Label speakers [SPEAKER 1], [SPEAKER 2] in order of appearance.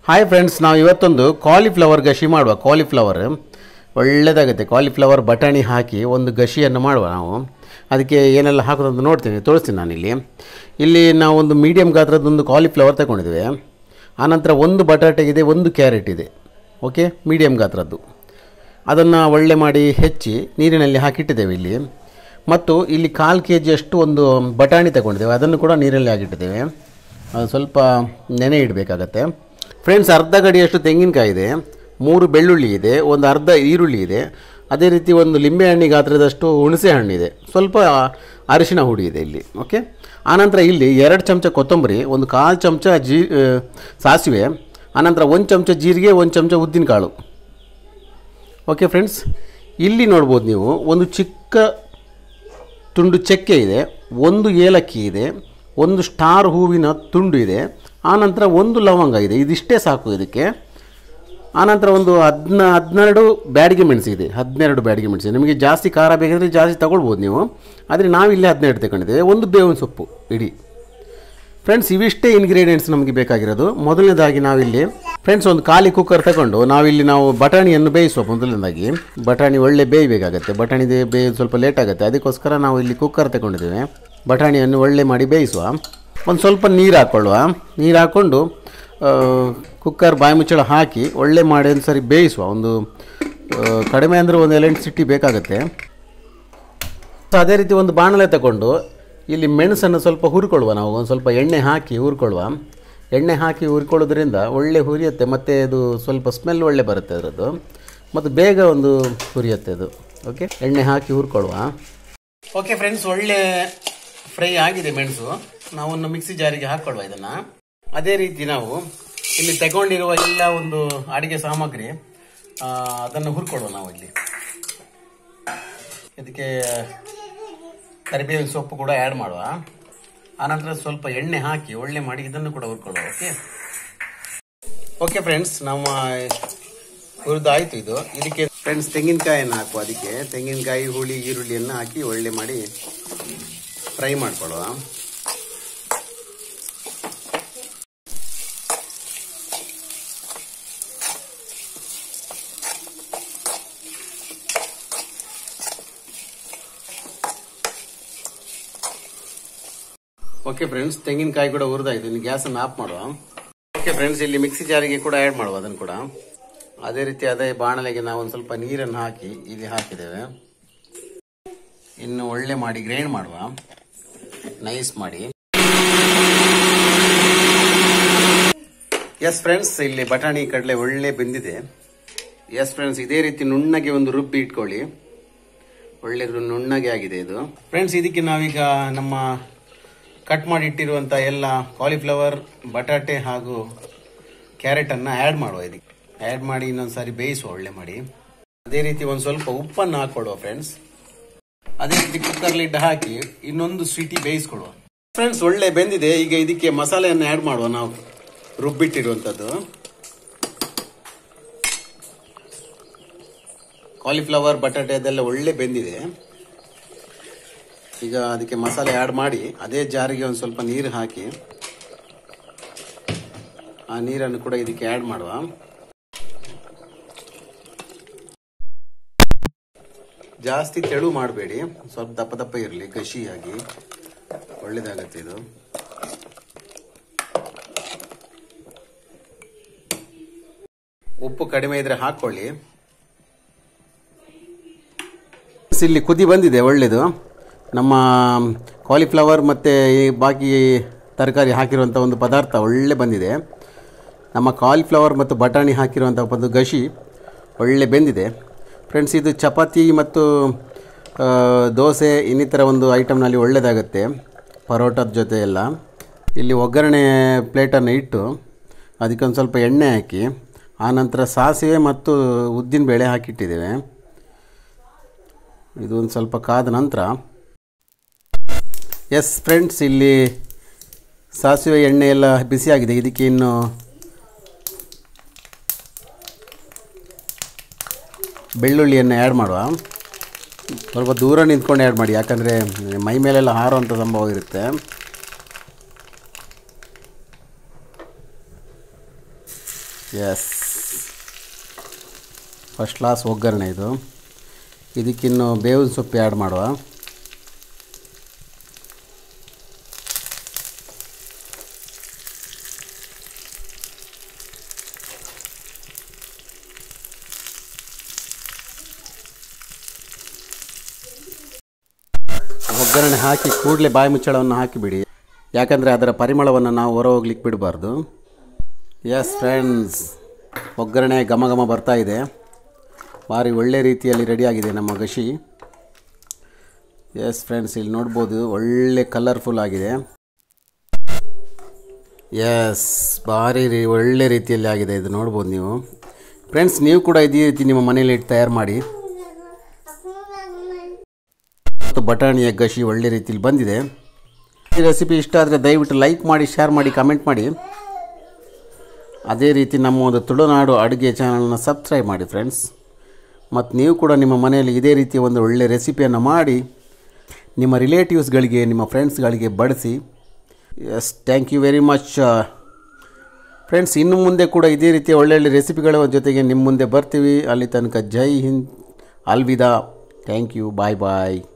[SPEAKER 1] hi friends ನಾವು ಇವತ್ತೊಂದು cauliflower ಗಶಿ ಮಾಡುವ ಕಾಲಿಫ್ಲವರ್ ಒಳ್ಳೆಯದಾಗುತ್ತೆ ಕಾಲಿಫ್ಲವರ್ ಬಟಾಣಿ ಹಾಕಿ ಒಂದು ಗಶಿಯನ್ನು ಮಾಡುವ ನಾವು ಅದಕ್ಕೆ ಏನೆಲ್ಲ ಹಾಕೋದು ಅಂತ ನೋಡ್ತೀನಿ ತೋರಿಸ್ತೀನಿ ನಾನಿಲ್ಲಿ ಇಲ್ಲಿ ನಾವು ಒಂದು ಮೀಡಿಯಮ್ ಗಾತ್ರದೊಂದು ಕಾಲಿಫ್ಲವರ್ ತಗೊಂಡಿದ್ದೇವೆ ಆನಂತರ ಒಂದು ಬಟಾಟೆ ಇದೆ ಒಂದು ಕ್ಯಾರೆಟ್ ಇದೆ ಓಕೆ ಮೀಡಿಯಮ್ ಗಾತ್ರದ್ದು ಅದನ್ನು ಒಳ್ಳೆ ಮಾಡಿ ಹೆಚ್ಚಿ ನೀರಿನಲ್ಲಿ ಹಾಕಿಟ್ಟಿದ್ದೇವೆ ಇಲ್ಲಿ ಮತ್ತು ಇಲ್ಲಿ ಕಾಲು ಕೆ ಜಿಯಷ್ಟು ಒಂದು ಬಟಾಣಿ ತಗೊಂಡಿದ್ದೇವೆ ಅದನ್ನು ಕೂಡ ನೀರಲ್ಲಿ ಹಾಕಿಟ್ಟಿದ್ದೇವೆ ಅದು ಸ್ವಲ್ಪ ನೆನೆ ಇಡಬೇಕಾಗತ್ತೆ ಫ್ರೆಂಡ್ಸ್ ಅರ್ಧ ಗಡಿಯಷ್ಟು ತೆಂಗಿನಕಾಯಿ ಇದೆ ಮೂರು ಬೆಳ್ಳುಳ್ಳಿ ಇದೆ ಒಂದು ಅರ್ಧ ಈರುಳ್ಳಿ ಇದೆ ಅದೇ ರೀತಿ ಒಂದು ಲಿಂಬೆಹಣ್ಣಿ ಗಾತ್ರದಷ್ಟು ಹುಣಸೆ ಹಣ್ಣಿದೆ ಸ್ವಲ್ಪ ಅರಿಶಿಣ ಹುಡಿ ಇದೆ ಇಲ್ಲಿ ಓಕೆ ಆನಂತರ ಇಲ್ಲಿ ಎರಡು ಚಮಚ ಕೊತ್ತಂಬರಿ ಒಂದು ಕಾಲು ಚಮಚ ಜೀ ಆ, ಸಾಸಿವೆ ಆನಂತರ ಒಂದು ಚಮಚ ಜೀರಿಗೆ ಒಂದು ಚಮಚ ಉದ್ದಿನಕಾಳು ಓಕೆ ಫ್ರೆಂಡ್ಸ್ ಇಲ್ಲಿ ನೋಡ್ಬೋದು ನೀವು ಒಂದು ಚಿಕ್ಕ ತುಂಡು ಚಕ್ಕೆ ಇದೆ ಒಂದು ಏಲಕ್ಕಿ ಇದೆ ಒಂದು ಸ್ಟಾರ್ ಹೂವಿನ ತುಂಡು ಇದೆ ಆನಂತರ ಒಂದು ಲವಂಗ ಇದೆ ಇದಿಷ್ಟೇ ಸಾಕು ಇದಕ್ಕೆ ಆನಂತರ ಒಂದು ಹದಿನ ಹದಿನೆರಡು ಬ್ಯಾಡಿಗೆ ಮೆಣಸು ಇದೆ ಹದಿನೆರಡು ಬ್ಯಾಡಿಗೆ ಮೆಣಸು ನಿಮಗೆ ಜಾಸ್ತಿ ಖಾರ ಬೇಕಾದರೆ ಜಾಸ್ತಿ ತಗೊಳ್ಬೋದು ನೀವು ಆದರೆ ನಾವಿಲ್ಲಿ ಹದಿನೆರಡು ತಗೊಂಡಿದ್ದೇವೆ ಒಂದು ಬೇವಿನ ಸೊಪ್ಪು ಇಡೀ ಫ್ರೆಂಡ್ಸ್ ಇವಿಷ್ಟೇ ಇಂಗ್ರೀಡಿಯೆಂಟ್ಸ್ ನಮಗೆ ಬೇಕಾಗಿರೋದು ಮೊದಲನೇದಾಗಿ ನಾವಿಲ್ಲಿ ಫ್ರೆಂಡ್ಸ್ ಒಂದು ಖಾಲಿ ಕುಕ್ಕರ್ ತಗೊಂಡು ನಾವಿಲ್ಲಿ ನಾವು ಬಟಾಣಿಯನ್ನು ಬೇಯಿಸುವ ಮೊದಲನೇದಾಗಿ ಬಟಾಣಿ ಒಳ್ಳೆ ಬೇಯಬೇಕಾಗತ್ತೆ ಬಟಾಣಿ ಬೇಯೋದು ಸ್ವಲ್ಪ ಲೇಟ್ ಆಗುತ್ತೆ ಅದಕ್ಕೋಸ್ಕರ ನಾವು ಇಲ್ಲಿ ಕುಕ್ಕರ್ ತಗೊಂಡಿದ್ದೇವೆ ಬಟಾಣಿಯನ್ನು ಒಳ್ಳೆ ಮಾಡಿ ಬೇಯಿಸುವ ಒಂದು ಸ್ವಲ್ಪ ನೀರು ಹಾಕ್ಕೊಳ್ಳುವ ನೀರು ಹಾಕ್ಕೊಂಡು ಆ, ಕುಕ್ಕರ್ ಬಾಯಿ ಮುಚ್ಚಳ ಹಾಕಿ ಒಳ್ಳೆ ಮಾಡಿ ಒಂದು ಸರಿ ಬೇಯಿಸುವ ಒಂದು ಆ, ಕಡಿಮೆ ಅಂದರೆ ಒಂದು ಎಲೆಂಟು ಸಿಟ್ಟಿ ಬೇಕಾಗತ್ತೆ ಸೊ ಅದೇ ರೀತಿ ಒಂದು ಬಾಣಲೆ ತಗೊಂಡು ಇಲ್ಲಿ ಮೆಣಸನ್ನು ಸ್ವಲ್ಪ ಹುರ್ಕೊಳ್ಳುವ ನಾವು ಒಂದು ಸ್ವಲ್ಪ ಎಣ್ಣೆ ಹಾಕಿ ಹುರ್ಕೊಳ್ಳುವ ಎಣ್ಣೆ ಹಾಕಿ ಹುರ್ಕೊಳ್ಳೋದ್ರಿಂದ ಒಳ್ಳೆ ಹುರಿಯುತ್ತೆ ಮತ್ತು ಅದು ಸ್ವಲ್ಪ ಸ್ಮೆಲ್ ಒಳ್ಳೆ ಬರುತ್ತೆ ಅದರದ್ದು ಮತ್ತು ಬೇಗ ಒಂದು ಹುರಿಯುತ್ತೆ ಅದು ಓಕೆ ಎಣ್ಣೆ ಹಾಕಿ ಹುರ್ಕೊಳ್ಳುವ ಓಕೆ ಫ್ರೆಂಡ್ಸ್ ಒಳ್ಳೆ ಫ್ರೈ ಆಗಿದೆ ಮೆಣಸು ನಾವು ಒಂದು ಮಿಕ್ಸಿ ಜಾರಿಗೆ ಹಾಕ್ಕೊಳ್ಳುವ ಇದನ್ನು ಅದೇ ರೀತಿ ನಾವು ಇಲ್ಲಿ ತಗೊಂಡಿರುವ ಎಲ್ಲ ಒಂದು ಅಡಿಗೆ ಸಾಮಗ್ರಿ ಆ, ಅದನ್ನು ಹುರ್ಕೊಳ್ಳುವ ನಾವು ಇಲ್ಲಿ ಇದಕ್ಕೆ ಕರಿಬೇವಿನ ಸೊಪ್ಪು ಕೂಡ ಆ್ಯಡ್ ಮಾಡುವ ಆನಂತರ ಸ್ವಲ್ಪ ಎಣ್ಣೆ ಹಾಕಿ ಒಳ್ಳೆ ಮಾಡಿ ಇದನ್ನು ಕೂಡ ಹುರ್ಕೊಳ್ಳುವ ಓಕೆ ಓಕೆ ಫ್ರೆಂಡ್ಸ್ ನಮ್ಮ ಹುರಿದಾಯ್ತು ಇದು ಇದಕ್ಕೆ ಫ್ರೆಂಡ್ಸ್ ತೆಂಗಿನಕಾಯಿಯನ್ನು ಹಾಕುವ ಅದಕ್ಕೆ ತೆಂಗಿನಕಾಯಿ ಹುಳಿ ಈರುಳ್ಳಿಯನ್ನು ಹಾಕಿ ಒಳ್ಳೆ ಮಾಡಿ ಫ್ರೈ ಮಾಡ್ಕೊಳ್ಳುವ ಓಕೆ ಫ್ರೆಂಡ್ಸ್ ತೆಂಗಿನಕಾಯಿ ಕೂಡ ಹುರಿದಾಯ್ತು ಇನ್ನು ಗ್ಯಾಸನ್ನು ಆಫ್ ಮಾಡುವ ಓಕೆ ಫ್ರೆಂಡ್ಸ್ ಇಲ್ಲಿ ಮಿಕ್ಸಿ ಜಾರಿಗೆ ಕೂಡ ಆ್ಯಡ್ ಮಾಡುವ ಅದನ್ನು ಕೂಡ ಅದೇ ರೀತಿ ಅದೇ ಬಾಣಲೆಗೆ ನಾವು ಒಂದು ಸ್ವಲ್ಪ ನೀರನ್ನು ಹಾಕಿ ಇಲ್ಲಿ ಹಾಕಿದ್ದೇವೆ ಇನ್ನು ಒಳ್ಳೆ ಮಾಡಿ ಗ್ರೈಂಡ್ ಮಾಡುವ ನೈಸ್ ಮಾಡಿ ಎಸ್ ಫ್ರೆಂಡ್ಸ್ ಇಲ್ಲಿ ಬಟಾಣಿ ಕಡಲೆ ಒಳ್ಳೆ ಬೆಂದಿದೆ ಎಸ್ ಫ್ರೆಂಡ್ಸ್ ಇದೇ ರೀತಿ ನುಣ್ಣಗೆ ಒಂದು ರುಬ್ಬಿ ಇಟ್ಕೊಳ್ಳಿ ಒಳ್ಳೆ ನುಣ್ಣಗೆ ಆಗಿದೆ ಇದು ಫ್ರೆಂಡ್ಸ್ ಇದಕ್ಕೆ ನಾವೀಗ ನಮ್ಮ ಕಟ್ ಮಾಡಿ ಇಟ್ಟಿರುವಂತ ಎಲ್ಲ ಕಾಲಿಫ್ಲವರ್ ಬಟಾಟೆ ಹಾಗೂ ಕ್ಯಾರೆಟ್ ಅನ್ನ ಆಡ್ ಮಾಡುವ ಇದಕ್ಕೆ ಆಡ್ ಮಾಡಿ ಇನ್ನೊಂದು ಸಾರಿ ಬೇಯಿಸುವ ಒಳ್ಳೆ ಮಾಡಿ ಅದೇ ರೀತಿ ಒಂದು ಸ್ವಲ್ಪ ಉಪ್ಪನ್ನು ಹಾಕೊಳ್ಳುವ ಫ್ರೆಂಡ್ಸ್ ಅದೇ ರೀತಿ ಕುಕ್ಕರ್ ಲಿಡ್ ಹಾಕಿ ಇನ್ನೊಂದು ಸ್ವೀಟಿ ಬೇಯಿಸ್ಕೊಳ್ಳುವ ಫ್ರೆಂಡ್ಸ್ ಒಳ್ಳೆ ಬೆಂದಿದೆ ಈಗ ಇದಕ್ಕೆ ಮಸಾಲೆಯನ್ನು ಆಡ್ ಮಾಡುವ ನಾವು ರುಬ್ಬಿಟ್ಟಿರುವಂತದ್ದು ಕಾಲಿಫ್ಲವರ್ ಬಟಾಟೆ ಅದೆಲ್ಲ ಒಳ್ಳೆ ಬೆಂದಿದೆ ಈಗ ಅದಕ್ಕೆ ಮಸಾಲೆ ಆ್ಯಡ್ ಮಾಡಿ ಅದೇ ಜಾರಿಗೆ ಒಂದು ಸ್ವಲ್ಪ ನೀರು ಹಾಕಿ ಆ ನೀರನ್ನು ಕೂಡ ಇದಕ್ಕೆ ಆ್ಯಡ್ ಮಾಡುವ ಜಾಸ್ತಿ ತೆಳು ಮಾಡಬೇಡಿ ಸ್ವಲ್ಪ ದಪ್ಪ ದಪ್ಪ ಇರಲಿ ಗಶಿಯಾಗಿ ಒಳ್ಳೇದಾಗತ್ತೆ ಇದು ಉಪ್ಪು ಕಡಿಮೆ ಇದ್ರೆ ಹಾಕೊಳ್ಳಿ ಇಲ್ಲಿ ಕುದಿ ಬಂದಿದೆ ಒಳ್ಳೆಯದು ನಮ್ಮ ಕಾಲಿಫ್ಲವರ್ ಮತ್ತು ಈ ಬಾಕಿ ತರಕಾರಿ ಹಾಕಿರುವಂಥ ಒಂದು ಪದಾರ್ಥ ಒಳ್ಳೆ ಬಂದಿದೆ ನಮ್ಮ ಕಾಲಿಫ್ಲವರ್ ಮತ್ತು ಬಟಾಣಿ ಹಾಕಿರುವಂಥ ಒಂದು ಗಶಿ ಒಳ್ಳೆ ಬೆಂದಿದೆ ಫ್ರೆಂಡ್ಸ್ ಇದು ಚಪಾತಿ ಮತ್ತು ಆ, ದೋಸೆ ಇನ್ನಿತರ ಒಂದು ಐಟಮ್ನಲ್ಲಿ ಒಳ್ಳೆಯದಾಗುತ್ತೆ ಪರೋಟದ ಜೊತೆ ಎಲ್ಲ ಇಲ್ಲಿ ಒಗ್ಗರಣೆ ಪ್ಲೇಟನ್ನು ಇಟ್ಟು ಅದಕ್ಕೊಂದು ಸ್ವಲ್ಪ ಎಣ್ಣೆ ಹಾಕಿ ಆನಂತರ ಸಾಸಿವೆ ಮತ್ತು ಉದ್ದಿನ ಬೇಳೆ ಹಾಕಿಟ್ಟಿದ್ದೇವೆ ಇದು ಒಂದು ಸ್ವಲ್ಪ ಕಾದ ನಂತರ ಎಸ್ ಫ್ರೆಂಡ್ಸ್ ಇಲ್ಲಿ ಸಾಸಿವೆ ಎಣ್ಣೆ ಎಲ್ಲ ಬಿಸಿಯಾಗಿದೆ ಇದಕ್ಕೆ ಇನ್ನು ಬೆಳ್ಳುಳ್ಳಿಯನ್ನು ಆ್ಯಡ್ ಮಾಡುವ ಸ್ವಲ್ಪ ದೂರ ನಿಂತ್ಕೊಂಡು ಆ್ಯಡ್ ಮಾಡಿ ಯಾಕಂದರೆ ಮೈ ಮೇಲೆಲ್ಲ ಹಾರುವಂಥ ಸಂಭವ ಇರುತ್ತೆ ಎಸ್ ಫಸ್ಟ್ ಕ್ಲಾಸ್ ಒಗ್ಗರಣೆ ಇದು ಇದಕ್ಕಿನ್ನು ಬೇವಿನ ಸೊಪ್ಪು ಆ್ಯಡ್ ಮಾಡುವ ಒಗ್ಗರಣೆ ಹಾಕಿ ಕೂಡಲೇ ಬಾಯಿ ಮುಚ್ಚಳವನ್ನು ಹಾಕಿಬಿಡಿ ಯಾಕಂದರೆ ಅದರ ಪರಿಮಳವನ್ನು ನಾವು ಹೊರ ಹೋಗ್ಲಿಕ್ಕೆ ಬಿಡಬಾರ್ದು ಎಸ್ ಫ್ರೆಂಡ್ಸ್ ಒಗ್ಗರಣೆ ಘಮ ಘಮ ಬರ್ತಾ ಇದೆ ಭಾರಿ ಒಳ್ಳೆ ರೀತಿಯಲ್ಲಿ ರೆಡಿಯಾಗಿದೆ ನಮ್ಮ ಗಶಿ ಎಸ್ ಫ್ರೆಂಡ್ಸ್ ಇಲ್ಲಿ ನೋಡ್ಬೋದು ಒಳ್ಳೆ ಕಲರ್ಫುಲ್ ಆಗಿದೆ ಎಸ್ ಭಾರಿ ರೀ ಒಳ್ಳೆ ರೀತಿಯಲ್ಲಿ ಆಗಿದೆ ಇದು ನೋಡ್ಬೋದು ನೀವು ಫ್ರೆಂಡ್ಸ್ ನೀವು ಕೂಡ ಇದೇ ರೀತಿ ನಿಮ್ಮ ಮನೇಲಿ ಇಟ್ಟು ತಯಾರು ಮಾಡಿ ಮತ್ತು ಬಟಾಣಿಯ ಗಶಿ ಒಳ್ಳೆ ರೀತಿಯಲ್ಲಿ ಬಂದಿದೆ ಈ ರೆಸಿಪಿ ಇಷ್ಟ ಆದರೆ ದಯವಿಟ್ಟು ಲೈಕ್ ಮಾಡಿ ಶೇರ್ ಮಾಡಿ ಕಮೆಂಟ್ ಮಾಡಿ ಅದೇ ರೀತಿ ನಮ್ಮ ಒಂದು ತುಳುನಾಡು ಅಡುಗೆ ಚಾನಲ್ನ ಸಬ್ಸ್ಕ್ರೈಬ್ ಮಾಡಿ ಫ್ರೆಂಡ್ಸ್ ಮತ್ತು ನೀವು ಕೂಡ ನಿಮ್ಮ ಮನೆಯಲ್ಲಿ ಇದೇ ರೀತಿಯ ಒಂದು ಒಳ್ಳೆಯ ರೆಸಿಪಿಯನ್ನು ಮಾಡಿ ನಿಮ್ಮ ರಿಲೇಟಿವ್ಸ್ಗಳಿಗೆ ನಿಮ್ಮ ಫ್ರೆಂಡ್ಸ್ಗಳಿಗೆ ಬಡಿಸಿ yes thank you very much friends ಇನ್ನು ಮುಂದೆ ಕೂಡ ಇದೇ ರೀತಿಯ ಒಳ್ಳೊಳ್ಳೆ ರೆಸಿಪಿಗಳ ಜೊತೆಗೆ ನಿಮ್ಮ ಮುಂದೆ ಬರ್ತೀವಿ ಅಲ್ಲಿ ತನಕ ಜೈ ಹಿಂದ್ ಅಲ್ವಿದಾ ಥ್ಯಾಂಕ್ ಯು ಬಾಯ್ ಬಾಯ್